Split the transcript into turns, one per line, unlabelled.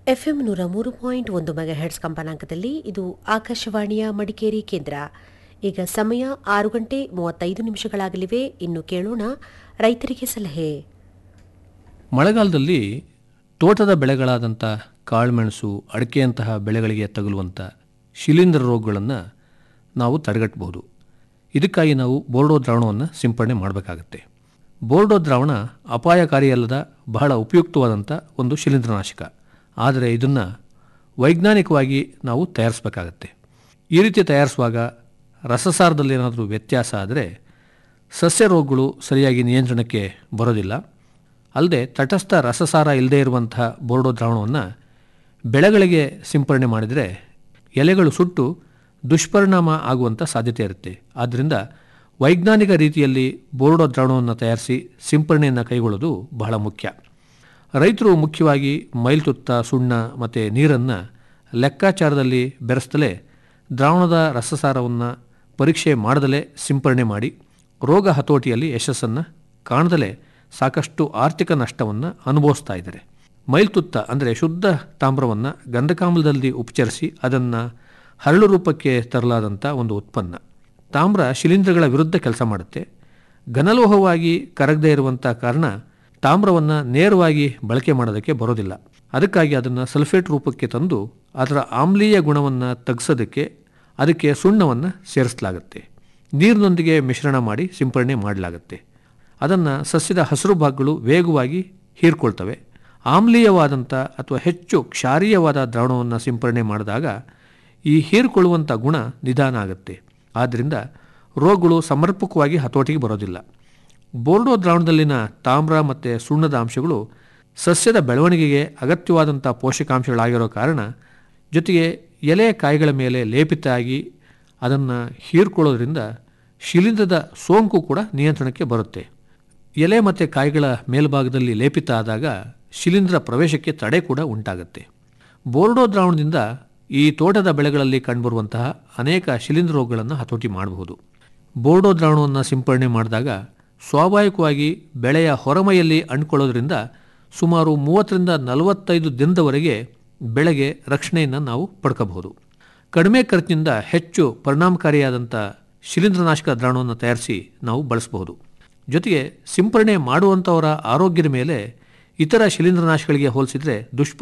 FM ನೂರ ಮೂರು point ಒಂದು ಮೆಗಾಹೆಡ್ಸ್ ಕಂಪನಾಂಕದಲ್ಲಿ ಇದು ಆಕಾಶವಾಣಿಯ ಮಡಿಕೇರಿ ಕೇಂದ್ರ ಈಗ ಸಮಯ ಆರು ಗಂಟೆ ಮೂವತ್ತೈದು ನಿಮಿಷಗಳಾಗಲಿವೆ ಇನ್ನು ಕೇಳೋಣ ರೈತರಿಗೆ ಸಲಹೆ
ಮಳೆಗಾಲದಲ್ಲಿ ತೋಟದ ಬೆಳೆಗಳಾದಂಥ ಕಾಳುಮೆಣಸು ಅಡಿಕೆಯಂತಹ ಬೆಳೆಗಳಿಗೆ ತಗುಲುವಂಥ ಶಿಲೀಂಧ್ರ ರೋಗಗಳನ್ನು ನಾವು ತಡೆಗಟ್ಟಬಹುದು ಇದಕ್ಕಾಗಿ ನಾವು ಬೋರ್ಡೋ ದ್ರಾವಣವನ್ನು ಸಿಂಪಡಣೆ ಮಾಡಬೇಕಾಗತ್ತೆ ಬೋರ್ಡೋ ದ್ರಾವಣ ಅಪಾಯಕಾರಿಯಲ್ಲದ ಬಹಳ ಉಪಯುಕ್ತವಾದಂಥ ಒಂದು ಶಿಲೀಂಧ್ರನಾಶಕ ಆದರೆ ಇದನ್ನು ವೈಜ್ಞಾನಿಕವಾಗಿ ನಾವು ತಯಾರಿಸಬೇಕಾಗತ್ತೆ ಈ ರೀತಿ ತಯಾರಿಸುವಾಗ ರಸಸಾರದಲ್ಲಿ ಏನಾದರೂ ವ್ಯತ್ಯಾಸ ಆದರೆ ಸಸ್ಯ ರೋಗಗಳು ಸರಿಯಾಗಿ ನಿಯಂತ್ರಣಕ್ಕೆ ಬರೋದಿಲ್ಲ ಅಲ್ಲದೆ ತಟಸ್ಥ ರಸಸಾರ ಇಲ್ಲದೇ ಇರುವಂತಹ ಬೋರ್ಡೋ ದ್ರಾವಣವನ್ನು ಬೆಳೆಗಳಿಗೆ ಸಿಂಪರಣೆ ಮಾಡಿದರೆ ಎಲೆಗಳು ಸುಟ್ಟು ದುಷ್ಪರಿಣಾಮ ಆಗುವಂಥ ಸಾಧ್ಯತೆ ಇರುತ್ತೆ ಆದ್ದರಿಂದ ವೈಜ್ಞಾನಿಕ ರೀತಿಯಲ್ಲಿ ಬೋರ್ಡೋ ದ್ರಾವಣವನ್ನು ತಯಾರಿಸಿ ಸಿಂಪರಣೆಯನ್ನು ಕೈಗೊಳ್ಳೋದು ಬಹಳ ಮುಖ್ಯ ರೈತರು ಮುಖ್ಯವಾಗಿ ಮೈಲ್ತುತ್ತ ಸುಣ್ಣ ಮತ್ತು ನೀರನ್ನು ಲೆಕ್ಕಾಚಾರದಲ್ಲಿ ಬೆರೆಸ್ತಲೇ ದ್ರಾವಣದ ರಸಸಾರವನ್ನು ಪರೀಕ್ಷೆ ಮಾಡದಲೇ ಸಿಂಪರಣೆ ಮಾಡಿ ರೋಗ ಹತೋಟಿಯಲ್ಲಿ ಯಶಸ್ಸನ್ನು ಕಾಣದಲೇ ಸಾಕಷ್ಟು ಆರ್ಥಿಕ ನಷ್ಟವನ್ನು ಅನುಭವಿಸ್ತಾ ಇದ್ದಾರೆ ಮೈಲ್ತುತ್ತ ಅಂದರೆ ಶುದ್ಧ ತಾಮ್ರವನ್ನು ಗಂಧಕಾಮಲದಲ್ಲಿ ಉಪಚರಿಸಿ ಅದನ್ನು ಹರಳು ರೂಪಕ್ಕೆ ತರಲಾದಂಥ ಒಂದು ಉತ್ಪನ್ನ ತಾಮ್ರ ಶಿಲೀಂಧ್ರಗಳ ವಿರುದ್ಧ ಕೆಲಸ ಮಾಡುತ್ತೆ ಘನಲೋಹವಾಗಿ ಕರಗದೇ ಇರುವಂಥ ಕಾರಣ ತಾಮ್ರವನ್ನು ನೇರವಾಗಿ ಬಳಕೆ ಮಾಡೋದಕ್ಕೆ ಬರೋದಿಲ್ಲ ಅದಕ್ಕಾಗಿ ಅದನ್ನು ಸಲ್ಫೇಟ್ ರೂಪಕ್ಕೆ ತಂದು ಅದರ ಆಮ್ಲೀಯ ಗುಣವನ್ನು ತಗ್ಸೋದಕ್ಕೆ ಅದಕ್ಕೆ ಸುಣ್ಣವನ್ನು ಸೇರಿಸಲಾಗುತ್ತೆ ನೀರಿನೊಂದಿಗೆ ಮಿಶ್ರಣ ಮಾಡಿ ಸಿಂಪರಣೆ ಮಾಡಲಾಗುತ್ತೆ ಅದನ್ನು ಸಸ್ಯದ ಹಸಿರು ಭಾಗಗಳು ವೇಗವಾಗಿ ಹೀರ್ಕೊಳ್ತವೆ ಆಮ್ಲೀಯವಾದಂಥ ಅಥವಾ ಹೆಚ್ಚು ಕ್ಷಾರೀಯವಾದ ದ್ರಾವಣವನ್ನು ಸಿಂಪರಣೆ ಮಾಡಿದಾಗ ಈ ಹೀರ್ಕೊಳ್ಳುವಂಥ ಗುಣ ನಿಧಾನ ಆಗುತ್ತೆ ಆದ್ದರಿಂದ ರೋಗಗಳು ಸಮರ್ಪಕವಾಗಿ ಹತೋಟಿಗೆ ಬರೋದಿಲ್ಲ ಬೋರ್ಡೋ ದ್ರಾವಣದಲ್ಲಿನ ತಾಮ್ರ ಮತ್ತು ಸುಣ್ಣದ ಅಂಶಗಳು ಸಸ್ಯದ ಬೆಳವಣಿಗೆಗೆ ಅಗತ್ಯವಾದಂಥ ಪೋಷಕಾಂಶಗಳಾಗಿರೋ ಕಾರಣ ಜೊತೆಗೆ ಎಲೆ ಕಾಯಿಗಳ ಮೇಲೆ ಲೇಪಿತ ಆಗಿ ಅದನ್ನು ಹೀರ್ಕೊಳ್ಳೋದ್ರಿಂದ ಶಿಲೀಂಧ್ರದ ಸೋಂಕು ಕೂಡ ನಿಯಂತ್ರಣಕ್ಕೆ ಬರುತ್ತೆ ಎಲೆ ಮತ್ತು ಕಾಯಿಗಳ ಮೇಲ್ಭಾಗದಲ್ಲಿ ಲೇಪಿತ ಆದಾಗ ಶಿಲೀಂಧ್ರ ಪ್ರವೇಶಕ್ಕೆ ತಡೆ ಕೂಡ ಉಂಟಾಗುತ್ತೆ ಬೋರ್ಡೋ ದ್ರಾವಣದಿಂದ ಈ ತೋಟದ ಬೆಳೆಗಳಲ್ಲಿ ಕಂಡುಬರುವಂತಹ ಅನೇಕ ಶಿಲೀಂಧ್ರ ರೋಗಗಳನ್ನು ಹತೋಟಿ ಮಾಡಬಹುದು ಬೋರ್ಡೋ ದ್ರಾವಣವನ್ನು ಸಿಂಪರಣೆ ಮಾಡಿದಾಗ ಸ್ವಾಭಾವಿಕವಾಗಿ ಬೆಳೆಯ ಹೊರಮೈಯಲ್ಲಿ ಅಂಟ್ಕೊಳ್ಳೋದ್ರಿಂದ ಸುಮಾರು ಮೂವತ್ತರಿಂದ ನಲವತ್ತೈದು ದಿನದವರೆಗೆ ಬೆಳೆಗೆ ರಕ್ಷಣೆಯನ್ನು ನಾವು ಪಡ್ಕೋಬಹುದು ಕಡಿಮೆ ಖರ್ಚಿನಿಂದ ಹೆಚ್ಚು ಪರಿಣಾಮಕಾರಿಯಾದಂಥ ಶಿಲೀಂಧ್ರನಾಶಕ ದ್ರಾವಣವನ್ನು ತಯಾರಿಸಿ ನಾವು ಬಳಸಬಹುದು ಜೊತೆಗೆ ಸಿಂಪರಣೆ ಮಾಡುವಂಥವರ ಆರೋಗ್ಯದ ಮೇಲೆ ಇತರ ಶಿಲೀಂಧ್ರನಾಶಗಳಿಗೆ ಹೋಲಿಸಿದರೆ ದುಷ್ಪ